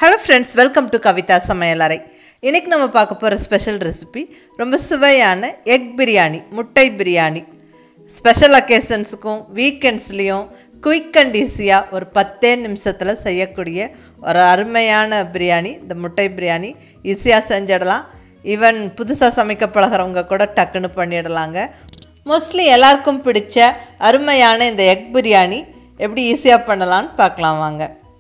hello friends welcome to Kavitha சமையலறை இன்றைக்கி நம்ம பார்க்க போகிற ஸ்பெஷல் ரெசிபி ரொம்ப சுவையான எக் பிரியாணி முட்டை பிரியாணி ஸ்பெஷல் அக்கேஷன்ஸுக்கும் வீக்கெண்ட்ஸ்லேயும் குயிக் அண்ட் ஈஸியாக ஒரு பத்தே நிமிஷத்தில் செய்யக்கூடிய ஒரு அருமையான பிரியாணி இந்த முட்டை பிரியாணி ஈஸியாக செஞ்சிடலாம் ஈவன் புதுசாக சமைக்க பழகிறவங்க கூட டக்குன்னு பண்ணிடலாங்க மோஸ்ட்லி எல்லாருக்கும் பிடிச்ச அருமையான இந்த எக் பிரியாணி எப்படி ஈஸியாக பண்ணலான்னு பார்க்கலாம் வாங்க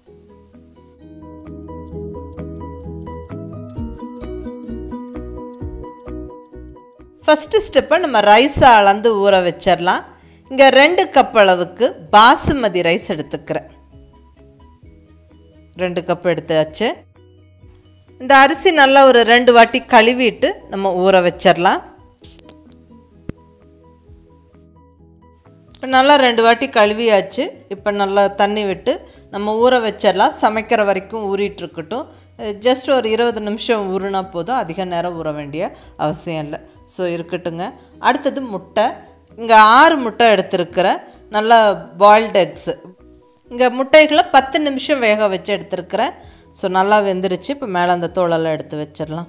ஃபஸ்ட்டு ஸ்டெப்பை நம்ம ரைஸை அளந்து ஊற வச்சிடலாம் இங்கே ரெண்டு கப் அளவுக்கு பாசுமதி ரைஸ் எடுத்துக்கிறேன் ரெண்டு கப் எடுத்தாச்சு இந்த அரிசி நல்லா ஒரு ரெண்டு வாட்டி கழுவிட்டு நம்ம ஊற வச்சிடலாம் இப்போ நல்லா ரெண்டு வாட்டி கழுவியாச்சு இப்போ நல்லா தண்ணி விட்டு நம்ம ஊற வச்சிடலாம் சமைக்கிற வரைக்கும் ஊறிட்டு இருக்கட்டும் ஜஸ்ட் ஒரு இருபது நிமிஷம் ஊறினா போதும் அதிக நேரம் ஊற வேண்டிய அவசியம் இல்லை ஸோ இருக்கட்டுங்க அடுத்தது முட்டை இங்கே ஆறு முட்டை எடுத்துருக்கிறேன் நல்லா பாயில்டு எக்ஸு இங்கே முட்டைகளை பத்து நிமிஷம் வேக வச்சு எடுத்துருக்கிறேன் ஸோ நல்லா வெந்துருச்சு இப்போ மேலே அந்த தோலெல்லாம் எடுத்து வச்சிடலாம்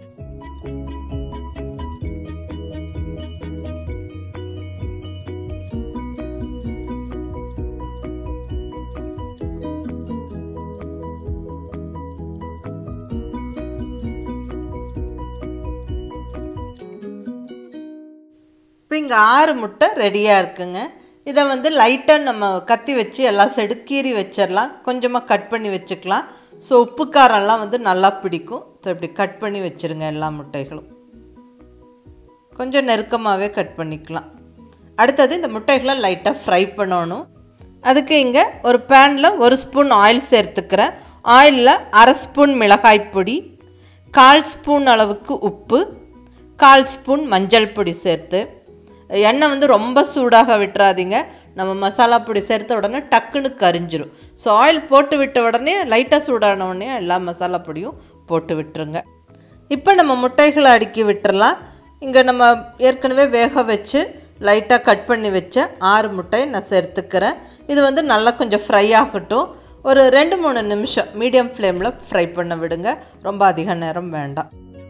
இப்போ இங்கே ஆறு முட்டை ரெடியாக இருக்குங்க இதை வந்து லைட்டாக நம்ம கத்தி வச்சு எல்லா சைடு கீறி வச்சிடலாம் கொஞ்சமாக கட் பண்ணி வச்சுக்கலாம் ஸோ உப்பு காரம்லாம் வந்து நல்லா பிடிக்கும் ஸோ இப்படி கட் பண்ணி வச்சுருங்க எல்லா முட்டைகளும் கொஞ்சம் நெருக்கமாகவே கட் பண்ணிக்கலாம் அடுத்தது இந்த முட்டைகளை லைட்டாக ஃப்ரை பண்ணணும் அதுக்கு இங்கே ஒரு பேனில் ஒரு ஸ்பூன் ஆயில் சேர்த்துக்கிறேன் ஆயிலில் அரை ஸ்பூன் மிளகாய் பொடி கால் ஸ்பூன் அளவுக்கு உப்பு கால் ஸ்பூன் மஞ்சள் பொடி சேர்த்து எண்ணெய் வந்து ரொம்ப சூடாக விட்டுறாதீங்க நம்ம மசாலா பொடி சேர்த்த உடனே டக்குன்னு கரிஞ்சிரும் ஸோ ஆயில் போட்டு விட்ட உடனே லைட்டாக சூடான உடனே எல்லா மசாலா பொடியும் போட்டு விட்டுருங்க இப்போ நம்ம முட்டைகளை அடுக்கி விட்டுறலாம் இங்கே நம்ம ஏற்கனவே வேக வச்சு லைட்டாக கட் பண்ணி வச்ச ஆறு முட்டை நான் சேர்த்துக்கிறேன் இது வந்து நல்லா கொஞ்சம் ஃப்ரை ஆகட்டும் ஒரு ரெண்டு மூணு நிமிஷம் மீடியம் ஃப்ளேமில் ஃப்ரை பண்ண விடுங்க ரொம்ப அதிக நேரம் வேண்டாம்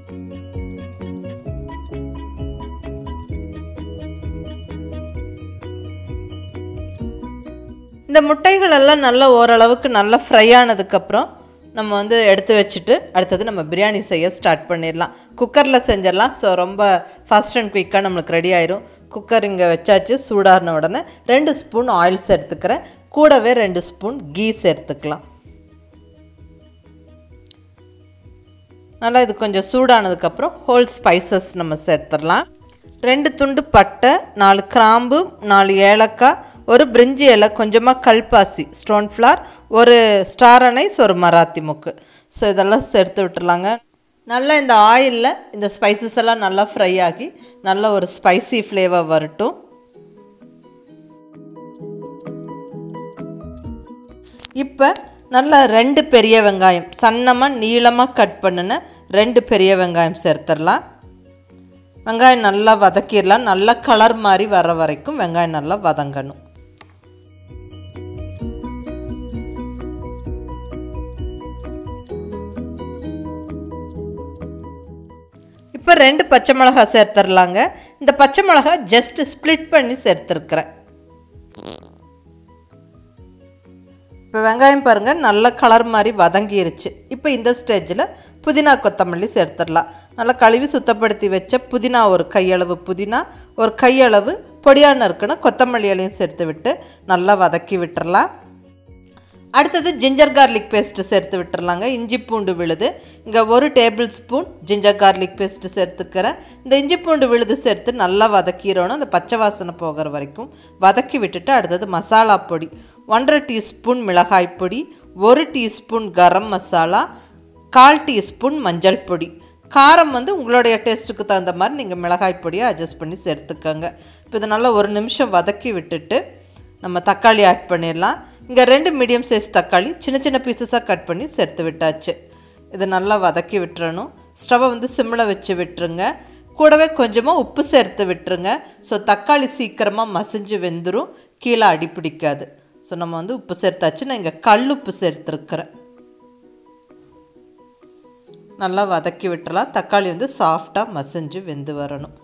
இந்த முட்டைகள் எல்லாம் நல்லா ஓரளவுக்கு நல்லா ஃப்ரை ஆனதுக்கப்புறம் நம்ம வந்து எடுத்து வச்சுட்டு அடுத்தது நம்ம பிரியாணி செய்ய ஸ்டார்ட் பண்ணிடலாம் குக்கரில் செஞ்சிடலாம் ஸோ ரொம்ப ஃபாஸ்ட் அண்ட் குயிக்காக நம்மளுக்கு ரெடி ஆயிரும் குக்கர் இங்கே வச்சாச்சு சூடான உடனே ரெண்டு ஸ்பூன் ஆயில் சேர்த்துக்கிறேன் கூடவே ரெண்டு ஸ்பூன் கீ சேர்த்துக்கலாம் நல்லா இது கொஞ்சம் சூடானதுக்கப்புறம் ஹோல் ஸ்பைசஸ் நம்ம சேர்த்துடலாம் ரெண்டு துண்டு பட்டை நாலு கிராம்பு நாலு ஏலக்காய் ஒரு பிரிஞ்சி இலை கொஞ்சமாக கல்பாசி ஸ்டோன் ஃப்ளார் ஒரு ஸ்டார் அனைஸ் ஒரு மராத்தி முக்கு ஸோ இதெல்லாம் சேர்த்து விட்டுறலாங்க நல்லா இந்த ஆயிலில் இந்த ஸ்பைசஸ் எல்லாம் நல்லா ஃப்ரை ஆகி நல்ல ஒரு ஸ்பைசி ஃப்ளேவர் வரட்டும் இப்போ நல்லா ரெண்டு பெரிய வெங்காயம் சன்னமாக நீளமாக கட் பண்ணின ரெண்டு பெரிய வெங்காயம் சேர்த்துடலாம் வெங்காயம் நல்லா வதக்கிடலாம் நல்லா கலர் மாதிரி வர வரைக்கும் வெங்காயம் நல்லா வதங்கணும் இப்போ ரெண்டு பச்சை மிளகா சேர்த்துடலாங்க இந்த பச்சை மிளகா ஜஸ்ட் ஸ்ப்ளிட் பண்ணி சேர்த்துருக்குறேன் இப்போ வெங்காயம் பாருங்கள் நல்ல கலர் மாதிரி வதங்கிருச்சு இப்போ இந்த ஸ்டேஜில் புதினா கொத்தமல்லி சேர்த்துடலாம் நல்லா கழுவி சுத்தப்படுத்தி வச்ச புதினா ஒரு கையளவு புதினா ஒரு கையளவு பொடியான இருக்குன்னு கொத்தமல்லி இலையும் சேர்த்து விட்டு நல்லா வதக்கி விட்டுறலாம் அடுத்தது ஜிஞ்சர் கார்லிக் பேஸ்ட்டு சேர்த்து விட்டுறலாங்க இஞ்சி பூண்டு விழுது இங்கே ஒரு tablespoon ginger garlic paste சேர்த்துக்கிறேன் இந்த இஞ்சி பூண்டு விழுது சேர்த்து நல்லா வதக்கிடணும் அந்த பச்சை வாசனை போகிற வரைக்கும் வதக்கி விட்டுட்டு அடுத்தது மசாலா பொடி ஒன்றரை டீஸ்பூன் மிளகாய் பொடி ஒரு டீஸ்பூன் கரம் மசாலா கால் டீஸ்பூன் மஞ்சள் பொடி காரம் வந்து உங்களுடைய டேஸ்ட்டுக்கு தகுந்த மாதிரி நீங்கள் மிளகாய் பொடியை அட்ஜஸ்ட் பண்ணி சேர்த்துக்கோங்க இப்போ இதை நல்லா ஒரு நிமிஷம் வதக்கி விட்டுட்டு நம்ம தக்காளி ஆட் பண்ணிடலாம் இங்கே ரெண்டு மீடியம் சைஸ் தக்காளி சின்ன சின்ன பீசஸாக கட் பண்ணி சேர்த்து விட்டாச்சு இது நல்லா வதக்கி விட்டுறணும் ஸ்டவ்வை வந்து சிம்மில் வச்சு விட்டுருங்க கூடவே கொஞ்சமாக உப்பு சேர்த்து விட்டுருங்க ஸோ தக்காளி சீக்கிரமாக மசிஞ்சு வெந்துடும் கீழே அடி பிடிக்காது ஸோ நம்ம வந்து உப்பு சேர்த்தாச்சு நான் இங்கே கல் உப்பு சேர்த்துருக்குறேன் நல்லா வதக்கி விட்டுறலாம் தக்காளி வந்து சாஃப்டாக மசிஞ்சு வெந்து வரணும்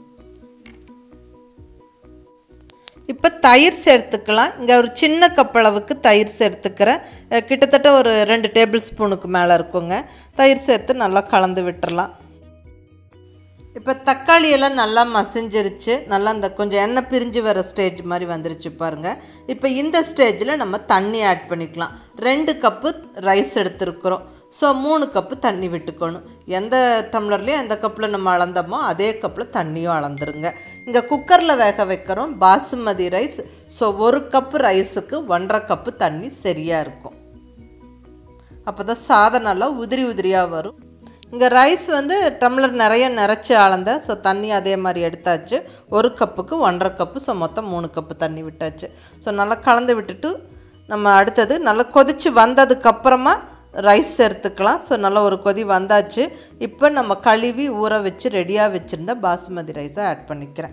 இப்போ தயிர் சேர்த்துக்கலாம் இங்கே ஒரு சின்ன கப் அளவுக்கு தயிர் சேர்த்துக்கிறேன் அஹ் கிட்டத்தட்ட ஒரு ரெண்டு டேபிள் ஸ்பூனுக்கு மேலே இருக்குங்க தயிர் சேர்த்து நல்லா கலந்து விட்டுறலாம் இப்போ தக்காளி எல்லாம் நல்லா மசிஞ்சிருச்சு நல்லா அந்த கொஞ்சம் எண்ணெய் பிரிஞ்சு வர ஸ்டேஜ் மாதிரி வந்துருச்சு பாருங்கள் இப்போ இந்த ஸ்டேஜில் நம்ம தண்ணி ஆட் பண்ணிக்கலாம் ரெண்டு கப்பு ரைஸ் எடுத்துருக்குறோம் ஸோ மூணு கப்பு தண்ணி விட்டுக்கணும் எந்த டம்ளர்லேயும் எந்த கப்பில் நம்ம அளந்தோமோ அதே கப்பில் தண்ணியும் அளந்துருங்க இங்கே குக்கரில் வேக வைக்கிறோம் பாசுமதி ரைஸ் ஸோ ஒரு கப்பு ரைஸுக்கு ஒன்றரை கப்பு தண்ணி சரியாக இருக்கும் அப்போ தான் சாதம் நல்லா உதிரி உதிரியாக வரும் இங்கே ரைஸ் வந்து டம்ளர் நிறைய நிறச்சி அளந்தேன் ஸோ தண்ணி அதே மாதிரி எடுத்தாச்சு ஒரு கப்புக்கு ஒன்றரை கப்பு ஸோ மொத்தம் மூணு கப்பு தண்ணி விட்டாச்சு ஸோ நல்லா கலந்து விட்டுட்டு நம்ம அடுத்தது நல்லா கொதித்து வந்ததுக்கப்புறமா ரைஸ் சேர்த்துக்கலாம் ஸோ நல்லா ஒரு கொதி வந்தாச்சு இப்போ நம்ம கழுவி ஊற வச்சு ரெடியாக வச்சுருந்த பாசுமதி ரைஸை ஆட் பண்ணிக்கிறேன்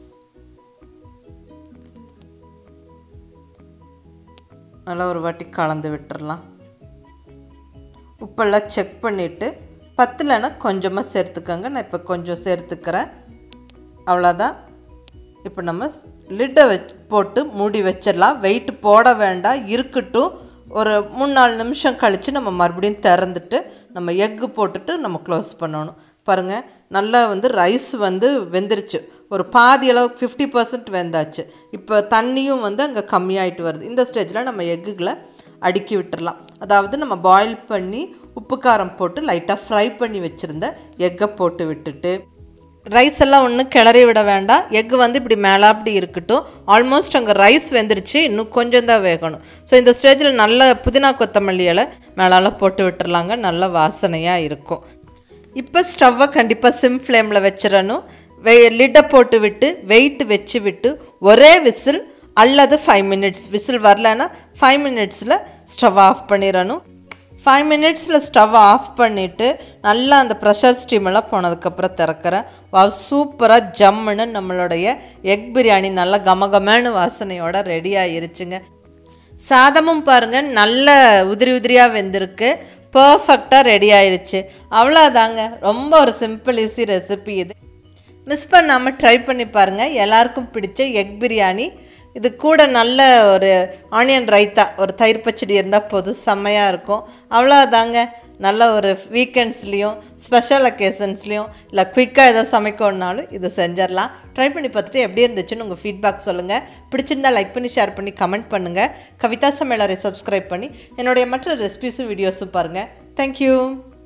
நல்லா ஒரு வாட்டி கலந்து விட்டுறலாம் உப்பெல்லாம் செக் பண்ணிவிட்டு பத்தலைன்னா கொஞ்சமாக சேர்த்துக்கோங்க நான் இப்போ கொஞ்சம் சேர்த்துக்கிறேன் அவ்வளோதான் இப்போ நம்ம லிட்டை வச் போட்டு மூடி வச்சிடலாம் வெயிட் போட வேண்டாம் இருக்கட்டும் ஒரு மூணு நாலு நிமிஷம் கழித்து நம்ம மறுபடியும் திறந்துட்டு நம்ம எக்கு போட்டுட்டு நம்ம க்ளோஸ் பண்ணணும் பாருங்கள் நல்லா வந்து ரைஸ் வந்து வெந்துருச்சு ஒரு பாதி அளவுக்கு ஃபிஃப்டி பர்சன்ட் வெந்தாச்சு இப்போ தண்ணியும் வந்து அங்கே கம்மியாயிட்டு வருது இந்த ஸ்டேஜில் நம்ம எக்குகளை அடுக்கி விட்டுறலாம் அதாவது நம்ம பாயில் பண்ணி உப்பு காரம் போட்டு லைட்டாக ஃப்ரை பண்ணி வச்சுருந்த எக்கை போட்டு விட்டுட்டு ரைஸ் எல்லாம் ஒன்றும் கிளறி விட வேண்டாம் எக்கு வந்து இப்படி மேலாப்படி இருக்கட்டும் ஆல்மோஸ்ட் அங்கே ரைஸ் வெந்துருச்சு இன்னும் கொஞ்சம் தான் வேகணும் ஸோ இந்த ஸ்டேஜில் நல்ல புதினா கொத்தமல்லி இலை மேலால் போட்டு விட்டுறலாங்க நல்ல வாசனையாக இருக்கும் இப்போ ஸ்டவ்வை கண்டிப்பாக சிம் ஃப்ளேமில் வச்சிடணும் வெ லிட்டை போட்டு விட்டு வெயிட் வச்சு விட்டு ஒரே விசில் அல்லது ஃபைவ் மினிட்ஸ் விசில் வரலன்னா ஃபைவ் மினிட்ஸில் ஸ்டவ் ஆஃப் பண்ணிடணும் ஃபைவ் மினிட்ஸில் ஸ்டவ் ஆஃப் பண்ணிவிட்டு நல்லா அந்த ப்ரெஷர் ஸ்டீமெல்லாம் போனதுக்கப்புறம் திறக்கிறேன் வா சூப்பராக ஜம்முன்னு நம்மளுடைய எக் பிரியாணி நல்லா கமகமன்னு வாசனையோட ரெடி ஆயிருச்சுங்க சாதமும் பாருங்கள் நல்ல உதிரி உதிரியாக வெந்திருக்கு பர்ஃபெக்டாக ரெடி ஆயிருச்சு அவ்வளோதாங்க ரொம்ப ஒரு சிம்பிள் ஈஸி ரெசிபி இது மிஸ் பண்ணாமல் ட்ரை பண்ணி பாருங்கள் எல்லாருக்கும் பிடிச்ச எக் பிரியாணி இது கூட நல்ல ஒரு ஆனியன் ரைத்தா ஒரு தயிர் பச்சடி இருந்தால் போதும் செம்மையாக இருக்கும் அவ்வளோதாங்க நல்ல ஒரு வீக்கெண்ட்ஸ்லேயும் ஸ்பெஷல் அக்கேஷன்ஸ்லேயும் இல்லை குயிக்காக ஏதோ சமைக்கணுன்னாலும் இது செஞ்சிடலாம் ட்ரை பண்ணி பார்த்துட்டு எப்படி இருந்துச்சுன்னு உங்கள் ஃபீட்பேக் சொல்லுங்கள் பிடிச்சிருந்தா லைக் பண்ணி ஷேர் பண்ணி கமெண்ட் பண்ணுங்கள் கவிதா சமையலரை சப்ஸ்கிரைப் பண்ணி என்னுடைய மற்ற ரெசிபிஸும் வீடியோஸும் பாருங்கள் தேங்க்யூ